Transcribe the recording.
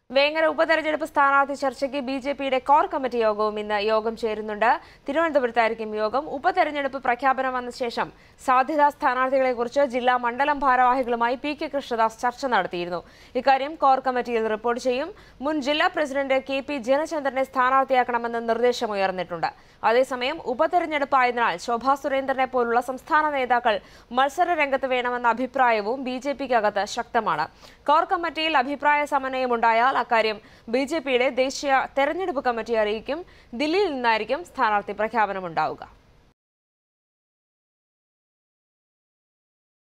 വേങ്ങര ഉപതെരഞ്ഞെടുപ്പ് സ്ഥാനാർത്ഥി ചർച്ചയ്ക്ക് ബി ജെ പിയുടെ കോർ കമ്മിറ്റി യോഗവും ഇന്ന് യോഗം ചേരുന്നുണ്ട് തിരുവനന്തപുരത്തായിരിക്കും യോഗം ഉപതെരഞ്ഞെടുപ്പ് പ്രഖ്യാപനം വന്ന ശേഷം സാധ്യതാ സ്ഥാനാർത്ഥികളെക്കുറിച്ച് ജില്ലാ മണ്ഡലം ഭാരവാഹികളുമായി പി കെ കൃഷ്ണദാസ് ചർച്ച നടത്തിയിരുന്നു ഇക്കാര്യം കോർ കമ്മിറ്റിയിൽ റിപ്പോർട്ട് ചെയ്യും മുൻ ജില്ലാ പ്രസിഡന്റ് കെ പി ജനചന്ദ്രനെ സ്ഥാനാർത്ഥിയാക്കണമെന്ന് നിർദ്ദേശമുയർന്നിട്ടുണ്ട് അതേസമയം ഉപതെരഞ്ഞെടുപ്പ് ആയതിനാൽ ശോഭാ സുരേന്ദ്രനെ പോലുള്ള സംസ്ഥാന നേതാക്കൾ മത്സര രംഗത്ത് വേണമെന്ന അഭിപ്രായവും ബി ജെ പിക്കകത്ത് ശക്തമാണ് കോർ കമ്മിറ്റിയിൽ അഭിപ്രായ സമന്വയമുണ്ടായാൽ അക്കാര്യം ബി ജെ പിയുടെ ദേശീയ തെരഞ്ഞെടുപ്പ് കമ്മിറ്റി അറിയിക്കും ദില്ലിയിൽ നിന്നായിരിക്കും സ്ഥാനാർത്ഥി പ്രഖ്യാപനമുണ്ടാവുക